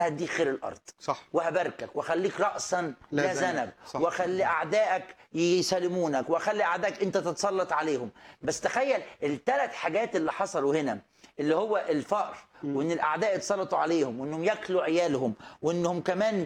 هديك خير الارض صح وهباركك واخليك راسا لا لا ذنب. ذنب صح. واخلي اعدائك يسالمونك واخلي اعدائك انت تتسلط عليهم بس تخيل الثلاث حاجات اللي حصلوا هنا اللي هو الفقر وان الاعداء اتسلطوا عليهم وانهم ياكلوا عيالهم وانهم كمان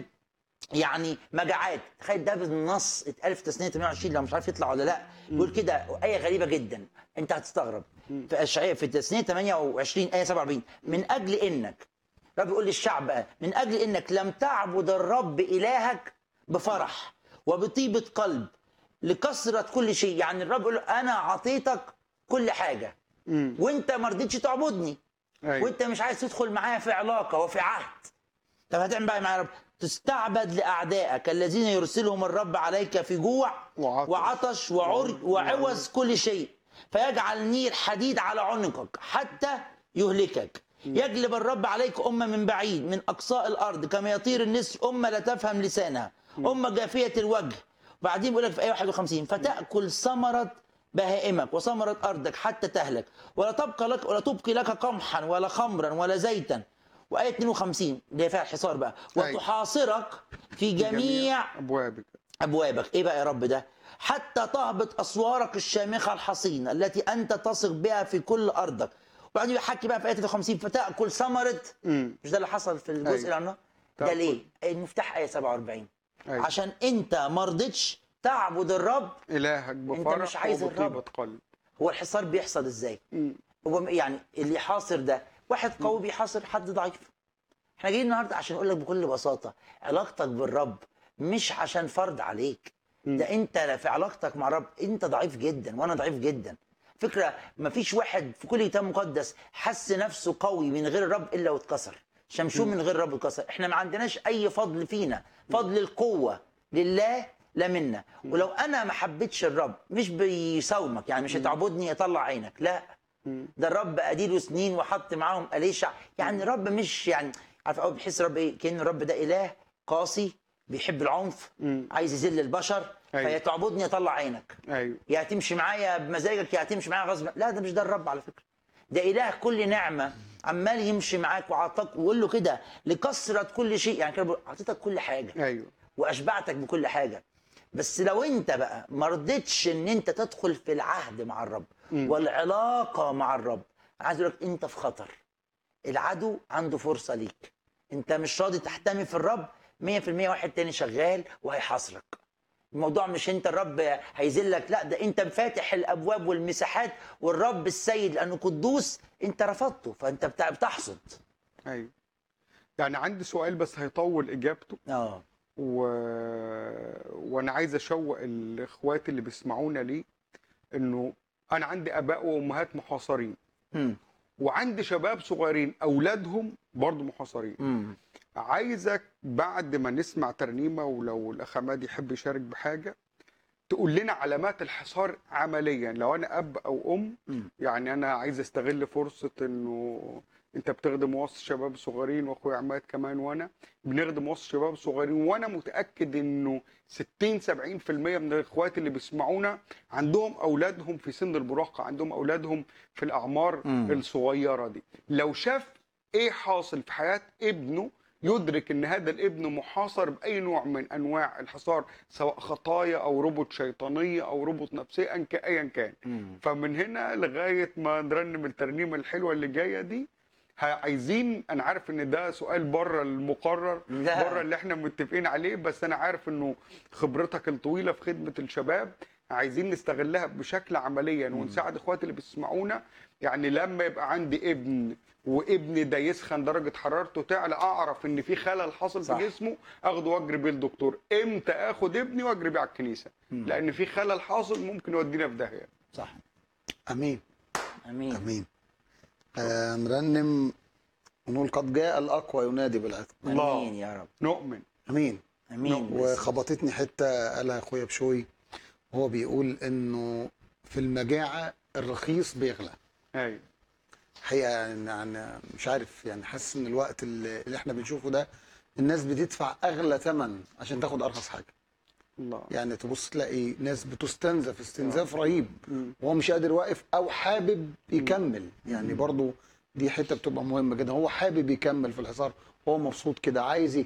يعني مجاعات تخيل ده بالنص اتقال في تسنيه 120 لو مش عارف يطلع ولا لا بيقول كده ايه غريبه جدا انت هتستغرب في اشعياء في تسنيه 28 ايه 47 من اجل انك رب يقول للشعب بقى من اجل انك لم تعبد الرب الهك بفرح وبطيبه قلب لكثره كل شيء يعني الرب يقول له انا اعطيتك كل حاجه مم. وانت ما رضيتش تعبدني أيوة. وانت مش عايز تدخل معايا في علاقه وفي عهد طب هتعمل بقى إيه معايا يا رب تستعبد لاعدائك الذين يرسلهم الرب عليك في جوع وعطش. وعطش وعري وعوز كل شيء فيجعل نير حديد على عنقك حتى يهلكك يجلب الرب عليك أمة من بعيد من أقصاء الأرض كما يطير النسر أمة لا تفهم لسانها أمة جافية الوجه وبعدين بيقول لك في آية 51 فتأكل ثمرة بهائمك وثمرة أرضك حتى تهلك ولا تبقى لك ولا تبقي لك قمحا ولا خمرا ولا زيتا وآية 52 اللي هي فيها الحصار بقى أيوة. وتحاصرك في جميع ابوابك ابوابك ايه بقى يا رب ده حتى تهبط اسوارك الشامخه الحصينه التي انت تثق بها في كل ارضك وبعدين يحكي بقى في ايه 53 فتاكل ثمره امم مش ده اللي حصل في الجزء أيوة. اللي عنه ده تأكل. ليه المفتاح ايه 47 أيوة. عشان انت ما رضيتش تعبد الرب الهك بفرح مش عايز وبطيبه الرب. قلب هو الحصار بيحصل ازاي مم. هو يعني اللي حاصر ده واحد قوي بيحاصر حد ضعيف احنا جايين النهارده عشان اقول لك بكل بساطه علاقتك بالرب مش عشان فرض عليك ده انت في علاقتك مع الرب انت ضعيف جدا وانا ضعيف جدا فكره مفيش واحد في كل كتاب مقدس حس نفسه قوي من غير الرب الا واتكسر شمشون من غير الرب اتكسر احنا ما عندناش اي فضل فينا فضل القوه لله لا منا ولو انا ما حبيتش الرب مش بيساومك يعني مش هتعبدني يطلع عينك لا ده الرب اديله سنين وحط معاهم اليشع يعني الرب مش يعني عارف قوي بيحس الرب ايه كان الرب ده اله قاسي بيحب العنف مم. عايز يذل البشر أيوة. فيا تعبدني يطلع عينك ايوه يا هتمشي معايا بمزاجك يا هتمشي معايا غصب لا ده مش ده الرب على فكره ده اله كل نعمه عمال يمشي معاك وعطاك ويقول له كده لكثره كل شيء يعني كده بيقول اعطيتك كل حاجه ايوه واشبعتك بكل حاجه بس لو انت بقى ما رضيتش ان انت تدخل في العهد مع الرب والعلاقه مع الرب أنا عايز اقول لك انت في خطر العدو عنده فرصه ليك انت مش راضي تحتمي في الرب 100% واحد تاني شغال وهيحاصرك الموضوع مش انت الرب هيذلك لا ده انت فاتح الابواب والمساحات والرب السيد لانه قدوس انت رفضته فانت بتاع- بتحصد ايوه يعني عندي سؤال بس هيطول اجابته اه و... وانا عايز اشوق الاخوات اللي بيسمعونا ليه انه انا عندي اباء وامهات محاصرين امم وعندي شباب صغيرين اولادهم برضو محاصرين امم عايزك بعد ما نسمع ترنيمه ولو الاخ عماد يحب يشارك بحاجه تقول لنا علامات الحصار عمليا لو انا اب او ام مم. يعني انا عايز استغل فرصه انه انت بتخدم وسط شباب صغيرين واخويا عماد كمان وانا بنخدم وسط شباب صغيرين وانا متاكد انه 60 70% من الاخوات اللي بيسمعونا عندهم اولادهم في سن المراهقه عندهم اولادهم في الاعمار مم. الصغيره دي لو شاف ايه حاصل في حياه ابنه يدرك ان هذا الابن محاصر باي نوع من انواع الحصار سواء خطايا او ربط شيطانيه او ربط نفسيه أن كا- ايا كان مم. فمن هنا لغايه ما نرنم الترنيمه الحلوه اللي جايه دي ه- عايزين انا عارف ان ده سؤال بره المقرر لا. بره اللي احنا متفقين عليه بس انا عارف انه خبرتك الطويله في خدمه الشباب عايزين نستغلها بشكل عمليا ونساعد اخواتي اللي بيسمعونا يعني لما يبقى عندي ابن وابني ده يسخن درجه حرارته تعلى اعرف ان في خلل حاصل صح. في جسمه اخده واجري بيه الدكتور امتى اخد ابني واجري بيه على الكنيسه لان في خلل حاصل ممكن يودينا في داهيه صح امين امين امين آه نرنم ونقول قد جاء الاقوى ينادي بالعتق الله. امين يا رب نؤمن امين امين وخبطتني حته قالها اخويا بشوي هو بيقول انه في المجاعه الرخيص بيغلى ايوه حقيقه يعني يعني مش عارف يعني حاسس ان الوقت اللي اللي احنا بنشوفه ده الناس بتدفع اغلى ثمن عشان تاخد ارخص حاجه الله يعني تبص تلاقي ناس بتستنزف استنزاف رهيب مم. وهو مش قادر يوقف او حابب يكمل يعني برضو دي حته بتبقى مهمه جدا هو حابب يكمل في الحصار هو مبسوط كده عايز